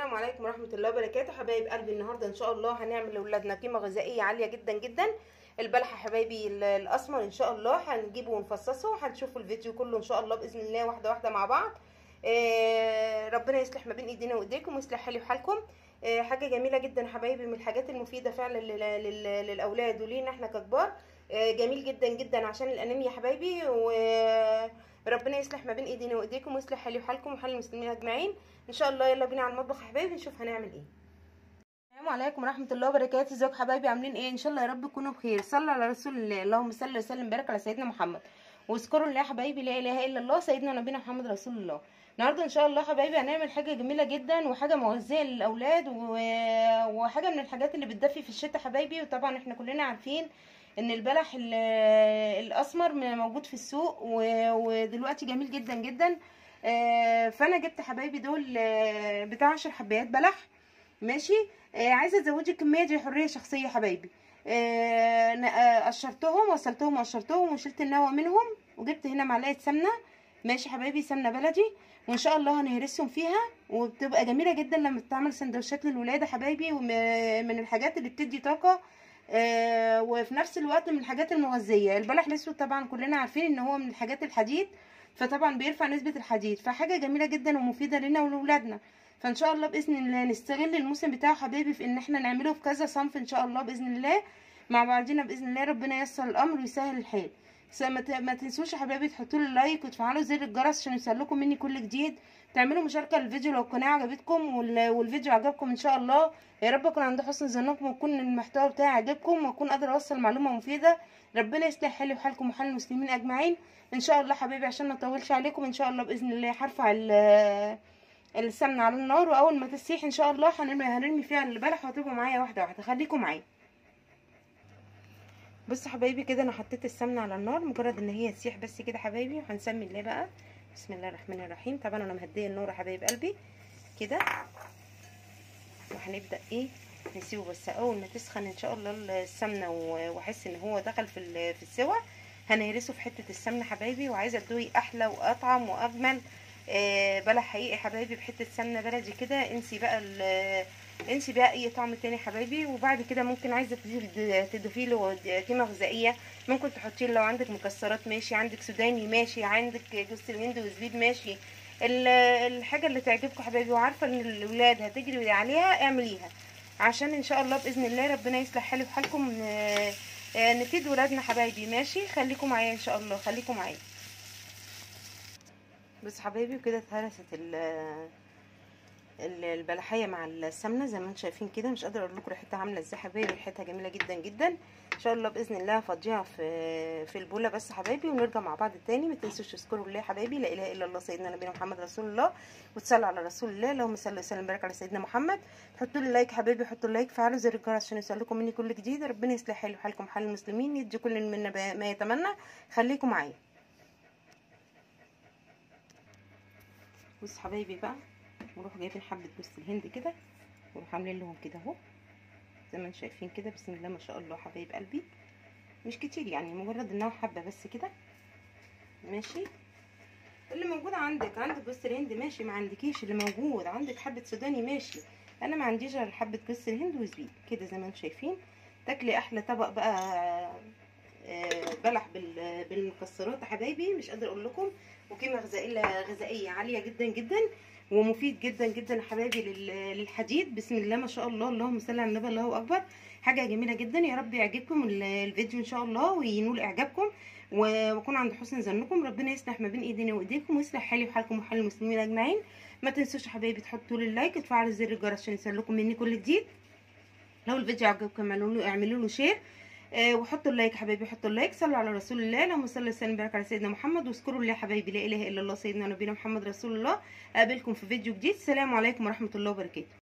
السلام عليكم ورحمة الله وبركاته حبايب قلبي النهاردة ان شاء الله هنعمل لاولادنا قيمة غذائية عالية جدا جدا البلح حبايبي ال- الاسمر ان شاء الله هنجيبه ونفصصه هنشوفوا الفيديو كله ان شاء الله باذن الله واحدة واحدة مع بعض آه ربنا يصلح ما بين ايدينا وايديكم ويصلح حالي وحالكم آه حاجة جميلة جدا حبايبي من الحاجات المفيدة فعلا لل- لل- للاولاد ولينا احنا ككبار آه جميل جدا جدا عشان الانيميا حبايبي وربنا يصلح ما بين ايدينا وايديكم ويصلح حالي وحالكم وحال المسلمين اجمعين ان شاء الله يلا بينا على المطبخ يا حبايبي نشوف هنعمل ايه السلام عليكم ورحمه الله وبركاته ازيكم حبايبي عاملين ايه ان شاء الله يا رب تكونوا بخير صلوا على رسول الله اللهم صل وسلم وبارك على سيدنا محمد واذكروا الله يا حبايبي لا اله الا الله سيدنا ونبينا محمد رسول الله النهارده ان شاء الله حبايبي هنعمل حاجه جميله جدا وحاجه مغذيه للاولاد و... وحاجه من الحاجات اللي بتدفي في الشتاء حبايبي وطبعا احنا كلنا عارفين ان البلح ال- الاسمر موجود في السوق و- ودلوقتي جميل جدا جدا آه، فانا جبت حبايبي دول آه، بتاع 10 حبايات بلح ماشي آه، عايزه ازودي الكميه دي حريه شخصيه حبايبي آه، ن- آه، قشرتهم وصلتهم وقشرتهم وشلت النوى منهم وجبت هنا معلقه سمنه ماشي حبايبي سمنه بلدي وان شاء الله هنهرسهم فيها وبتبقى جميله جدا لما تتعمل سندوتشات للولاده حبايبي ومن الحاجات اللي بتدي طاقه آه، وفي نفس الوقت من الحاجات المغذيه البلح الاسود طبعا كلنا عارفين ان هو من الحاجات الحديد فطبعا بيرفع نسبه الحديد فحاجه جميله جدا ومفيده لنا ولولادنا فان شاء الله باذن الله نستغل الموسم بتاعه حبايبي في ان احنا نعمله في كذا صنف ان شاء الله باذن الله مع بعضنا باذن الله ربنا ييسر الامر ويسهل الحال بس ما ت- ما تنسوش يا حبايبي تحطوا لي لايك وتفعلوا زر الجرس عشان يوصلكم مني كل جديد تعملوا مشاركه للفيديو لو القناه عجبتكم وال- والفيديو عجبكم ان شاء الله يا رب اكون عند حسن ظنكم ويكون المحتوى بتاعي عجبكم واكون قادره اوصل معلومه مفيده ربنا يصلح حالي وحالكم وحال المسلمين اجمعين ان شاء الله حبايبي عشان ما اطولش عليكم ان شاء الله باذن الله هرفع ال- السمنه على النار واول ما تسيح ان شاء الله هنرمي هنرمي فيها البلح وهتبقوا معايا واحده واحده خليكم معايا بصوا حبايبي كده انا حطيت السمنه على النار مجرد ان هي تسيح بس كده حبايبي وهنسمي الله بقى بسم الله الرحمن الرحيم طبعا انا مهديه النار يا حبايب قلبي كده وهنبدا ايه نسيبه بس اول ما تسخن ان شاء الله السمنه و- واحس ان هو دخل في ال- في السوا هنهرسه في حته السمنه حبايبي وعايزه تدوقي احلى واطعم واجمل آه، بلح حقيقي حبايبي بحته سمنه بلدي كده انسي بقى ال- انسي بقى اي طعم تاني حبايبي وبعد كده ممكن عايزه تضيفي تضيفي له قيمه غذائيه ممكن تحطي له لو عندك مكسرات ماشي عندك سوداني ماشي عندك جوز الهند وزبيب ماشي ال- الحاجه اللي تعجبكم حبايبي وعارفه ان الاولاد هتجري عليها اعمليها عشان ان شاء الله باذن الله ربنا يصلح حالي وحالكم آه، آه، نفيد ولادنا حبايبي ماشي خليكم معايا ان شاء الله خليكم معايا بس حبايبي وكده اتهرست ال ال- البلحيه مع السمنه زي ما انتم شايفين كده مش قادره اقول لكم ريحتها عامله ازاي حبايبي ريحتها جميله جدا جدا ان شاء الله باذن الله هفضيها في في البوله بس حبايبي ونرجع مع بعض تاني ما تنسوش تذكروا الله حبايبي لا اله الا الله سيدنا نبينا محمد رسول الله وتصلوا على رسول الله اللهم صل وسلم وبارك على سيدنا محمد حطوا لي لايك حبايبي حطوا لايك فعلوا زر الجرس عشان يوصلكم مني كل جديد ربنا يصلح حالي وحالكم حال المسلمين يدي كل منا ما يتمنى خليكم معايا بص حبايبي بقى نروح جايبين حبه جوز الهند كده ونروح عاملين لهم كده اهو زي ما انتم شايفين كده بسم الله ما شاء الله حبايب قلبي مش كتير يعني مجرد انها حبه بس كده ماشي اللي موجود عندك عندك جوز الهند ماشي ما عندكيش اللي موجود عندك حبه سوداني ماشي انا ما عنديش غير حبه جوز الهند وزبيب كده زي ما انتم شايفين تاكلي احلى طبق بقى آه، بلح بال- بالمكسرات يا حبايبي مش قادره اقول لكم وقيمه غذائيه غذائيه عاليه جدا جدا ومفيد جدا جدا يا حبايبي لل- للحديد بسم الله ما شاء الله اللهم صل على النبي الله اكبر حاجه جميله جدا يا رب يعجبكم ال- الفيديو ان شاء الله وينول اعجابكم و- واكون عند حسن ظنكم ربنا يصلح ما بين ايدينا وايديكم ويصلح حالي وحالكم وحال المسلمين اجمعين ما تنسوش يا حبايبي تحطوا لي اللايك وتفعلوا زر الجرس عشان يوصلكم مني كل جديد لو الفيديو عجبكم اعملوا له اعملوا له شير آه وحطوا اللايك حبايبي حطوا اللايك صلوا على رسول الله اللهم صل وسلم وبارك على سيدنا محمد واذكروا الله حبايبي لا اله الا الله سيدنا نبينا محمد رسول الله اقابلكم في فيديو جديد السلام عليكم ورحمه الله وبركاته